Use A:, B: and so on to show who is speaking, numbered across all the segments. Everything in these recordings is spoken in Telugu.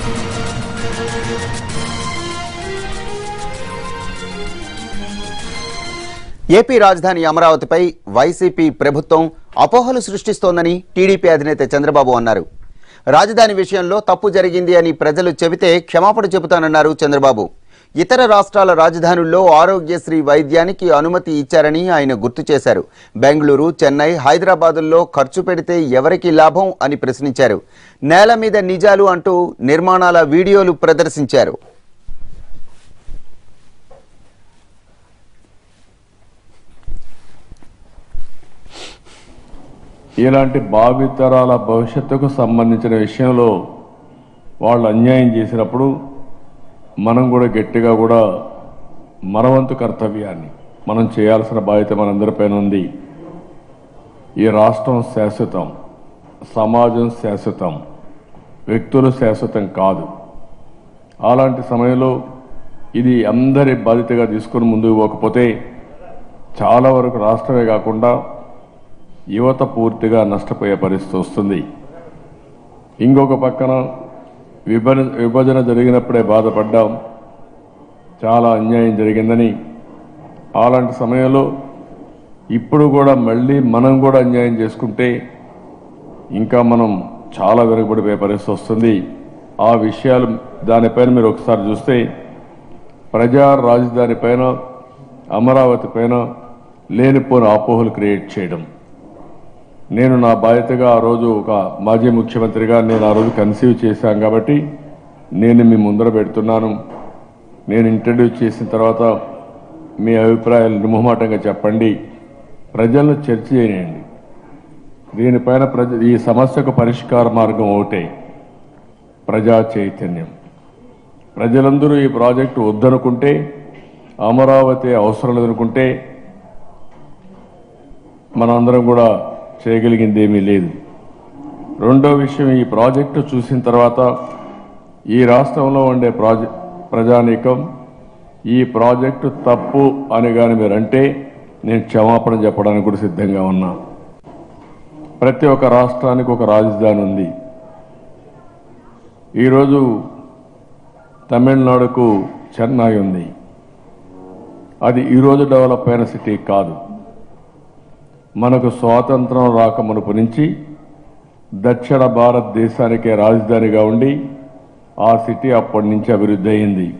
A: ఏపీ రాజధాని అమరావతిపై వైసీపీ ప్రభుత్వం అపోహలు సృష్టిస్తోందని టీడీపీ అధినేత చంద్రబాబు అన్నారు రాజధాని విషయంలో తప్పు జరిగింది అని ప్రజలు చెబితే క్షమాపణ చెబుతానన్నారు చంద్రబాబు ఇతర రాష్ట్రాల రాజధానుల్లో ఆరోగ్యశ్రీ వైద్యానికి అనుమతి ఇచ్చారని ఆయన గుర్తు చేశారు బెంగళూరు చెన్నై హైదరాబాదుల్లో ఖర్చు పెడితే ఎవరికి లాభం అని ప్రశ్నించారు నేల మీద నిజాలు అంటూ నిర్మాణాల వీడియోలు ప్రదర్శించారు
B: ఇలాంటి భావితరాల భవిష్యత్తుకు సంబంధించిన విషయంలో వాళ్ళు అన్యాయం చేసినప్పుడు మనం కూడా గట్టిగా కూడా మనవంతు కర్తవ్యాన్ని మనం చేయాల్సిన బాధ్యత మనందరిపైన ఉంది ఈ రాష్ట్రం శాశ్వతం సమాజం శాశ్వతం వ్యక్తులు శాశ్వతం కాదు అలాంటి సమయంలో ఇది అందరి బాధ్యతగా తీసుకుని ముందుకు పోకపోతే చాలా వరకు రాష్ట్రమే కాకుండా యువత పూర్తిగా నష్టపోయే పరిస్థితి వస్తుంది ఇంకొక పక్కన విభజన విభజన జరిగినప్పుడే బాధపడ్డాం చాలా అన్యాయం జరిగిందని అలాంటి సమయంలో ఇప్పుడు కూడా మళ్ళీ మనం కూడా అన్యాయం చేసుకుంటే ఇంకా మనం చాలా వెనుకబడిపోయే పరిస్థితి వస్తుంది ఆ విషయాలు దానిపైన మీరు ఒకసారి చూస్తే ప్రజా రాజధాని పైన అమరావతి పైన లేనిపోని అపోహలు క్రియేట్ చేయడం నేను నా బాధ్యతగా ఆ రోజు ఒక మాజీ ముఖ్యమంత్రిగా నేను ఆ రోజు కన్సీవ్ చేశాను కాబట్టి నేను మీ ముందర పెడుతున్నాను నేను ఇంట్రడ్యూస్ చేసిన తర్వాత మీ అభిప్రాయాలు నిర్మోహమాటంగా చెప్పండి ప్రజలను చర్చ చేయండి దీనిపైన ప్రజ ఈ సమస్యకు పరిష్కార మార్గం ఒకటే ప్రజా చైతన్యం ప్రజలందరూ ఈ ప్రాజెక్టు వద్దనుకుంటే అమరావతి అవసరం లేదనుకుంటే మనందరం కూడా చేయగలిగింది ఏమీ లేదు రెండో విషయం ఈ ప్రాజెక్టు చూసిన తర్వాత ఈ రాష్ట్రంలో ఉండే ప్రాజె ప్రజానీకం ఈ ప్రాజెక్టు తప్పు అని కానీ మీరు అంటే నేను క్షమాపణ చెప్పడానికి కూడా సిద్ధంగా ఉన్నా ప్రతి ఒక్క రాష్ట్రానికి ఒక రాజధాని ఉంది ఈరోజు తమిళనాడుకు చెన్నై ఉంది అది ఈరోజు డెవలప్ అయిన సిటీ కాదు మనకు స్వాతంత్రం రాక మునుపు నుంచి దక్షిణ భారతదేశానికే రాజధానిగా ఉండి ఆ సిటీ అప్పటి నుంచి అభివృద్ధి అయింది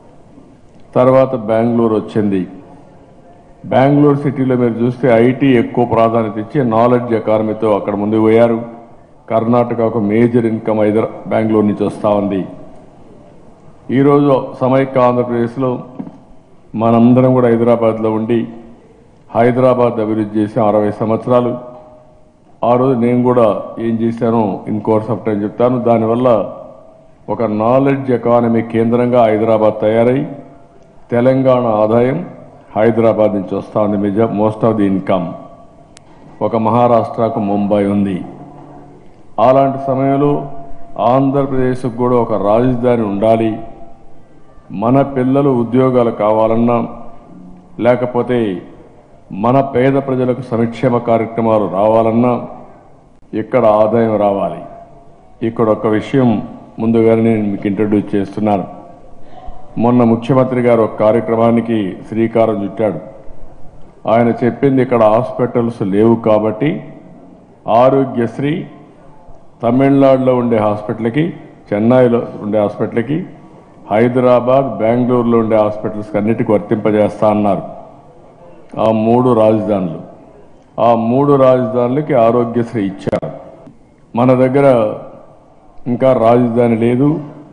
B: తర్వాత బెంగళూరు వచ్చింది బెంగళూరు సిటీలో మీరు చూస్తే ఐటీ ఎక్కువ ప్రాధాన్యత ఇచ్చి నాలెడ్జ్ ఎకానమీతో అక్కడ ముందుకు పోయారు కర్ణాటక ఒక మేజర్ ఇన్కమ్ హైదరా బెంగళూరు నుంచి వస్తూ ఉంది ఈరోజు సమైక్య ఆంధ్రప్రదేశ్లో మనందరం కూడా హైదరాబాద్లో ఉండి హైదరాబాద్ అభివృద్ధి చేసి అరవై సంవత్సరాలు ఆ రోజు నేను కూడా ఏం చేశానో ఇన్ కోర్స్ ఆఫ్ టైం చెప్తాను దానివల్ల ఒక నాలెడ్జ్ ఎకానమీ కేంద్రంగా హైదరాబాద్ తయారై తెలంగాణ ఆదాయం హైదరాబాద్ నుంచి వస్తూ ఉంది మెజా మోస్ట్ ఆఫ్ ది ఇన్కమ్ ఒక మహారాష్ట్రకు ముంబై ఉంది అలాంటి సమయంలో ఆంధ్రప్రదేశ్కు కూడా ఒక రాజధాని ఉండాలి మన పిల్లలు ఉద్యోగాలు కావాలన్నా లేకపోతే మన పేద ప్రజలకు సంక్షేమ కార్యక్రమాలు రావాలన్నా ఇక్కడ ఆదాయం రావాలి ఇక్కడ ఒక విషయం ముందుగానే నేను మీకు ఇంట్రడ్యూస్ చేస్తున్నాను మొన్న ముఖ్యమంత్రి గారు ఒక కార్యక్రమానికి శ్రీకారం చుట్టాడు ఆయన చెప్పింది ఇక్కడ హాస్పిటల్స్ లేవు కాబట్టి ఆరోగ్యశ్రీ తమిళనాడులో ఉండే హాస్పిటల్కి చెన్నైలో ఉండే హాస్పిటల్కి హైదరాబాద్ బెంగళూరులో ఉండే హాస్పిటల్స్కి అన్నిటికీ వర్తింపజేస్తా అన్నారు ఆ మూడు రాజధానులు ఆ మూడు రాజధానులకి ఆరోగ్యశ్రీ ఇచ్చారు మన దగ్గర ఇంకా రాజధాని లేదు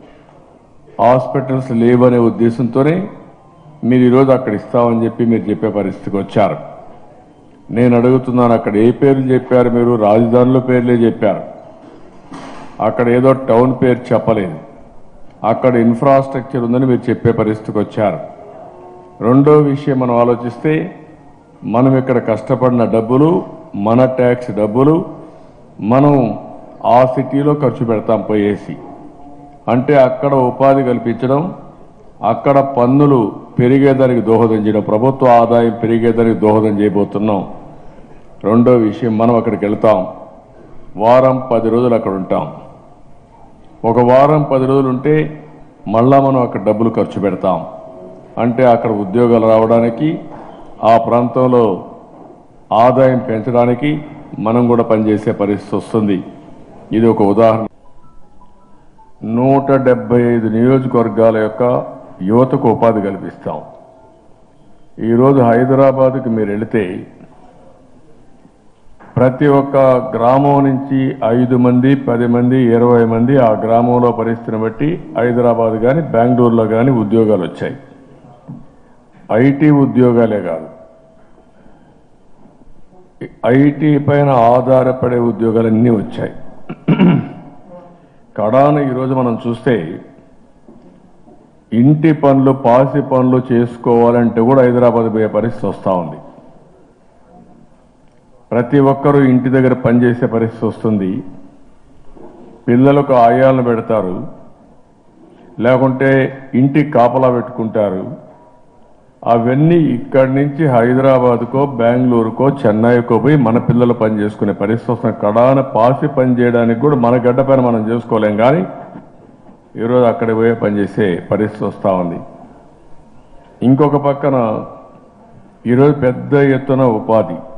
B: హాస్పిటల్స్ లేవనే ఉద్దేశంతోనే మీరు ఈరోజు అక్కడ ఇస్తామని చెప్పి మీరు చెప్పే పరిస్థితికి వచ్చారు నేను అడుగుతున్నాను అక్కడ ఏ పేర్లు చెప్పారు మీరు రాజధానిలో పేర్లే చెప్పారు అక్కడ ఏదో టౌన్ పేరు చెప్పలేదు అక్కడ ఇన్ఫ్రాస్ట్రక్చర్ ఉందని మీరు చెప్పే పరిస్థితికి వచ్చారు రెండో విషయం మనం ఆలోచిస్తే మనం ఇక్కడ కష్టపడిన డబ్బులు మన ట్యాక్స్ డబ్బులు మనం ఆ సిటీలో ఖర్చు పెడతాం పోయేసి అంటే అక్కడ ఉపాధి కల్పించడం అక్కడ పన్నులు పెరిగేదానికి దోహదం చేయడం ప్రభుత్వ ఆదాయం పెరిగేదానికి దోహదం చేయబోతున్నాం రెండో విషయం మనం అక్కడికి వెళ్తాం వారం పది రోజులు అక్కడ ఉంటాం ఒక వారం పది రోజులు ఉంటే మళ్ళా మనం అక్కడ డబ్బులు ఖర్చు పెడతాం అంటే అక్కడ ఉద్యోగాలు రావడానికి ఆ ప్రాంతంలో ఆదాయం పెంచడానికి మనం కూడా పనిచేసే పరిస్థితి వస్తుంది ఇది ఒక ఉదాహరణ నూట డెబ్బై ఐదు నియోజకవర్గాల యొక్క యువతకు ఉపాధి కల్పిస్తాం ఈరోజు హైదరాబాద్కి మీరు వెళితే ప్రతి ఒక్క గ్రామం నుంచి ఐదు మంది పది మంది ఇరవై మంది ఆ గ్రామంలో పరిస్థితిని బట్టి హైదరాబాద్ కానీ బెంగళూరులో కానీ ఉద్యోగాలు వచ్చాయి ఐటీ ఉద్యోగాలే కాదు ఐటీ పైన ఆధారపడే ఉద్యోగాలన్నీ వచ్చాయి కడాన ఈరోజు మనం చూస్తే ఇంటి పనులు పాసి పనులు చేసుకోవాలంటే కూడా హైదరాబాద్ పోయే పరిస్థితి వస్తూ ఉంది ప్రతి ఒక్కరూ ఇంటి దగ్గర పనిచేసే పరిస్థితి వస్తుంది పిల్లలకు ఆయాలను పెడతారు లేకుంటే ఇంటికి కాపలా పెట్టుకుంటారు అవన్నీ ఇక్కడి నుంచి హైదరాబాద్కో బెంగళూరుకో చెన్నైకో పోయి మన పిల్లలు పని చేసుకునే పరిస్థితి వస్తుంది కడాన పాసి పని చేయడానికి కూడా మన గడ్డ పైన మనం చేసుకోలేం కానీ ఈరోజు అక్కడ పోయే పనిచేసే పరిస్థితి వస్తూ ఉంది ఇంకొక పక్కన ఈరోజు పెద్ద ఎత్తున ఉపాధి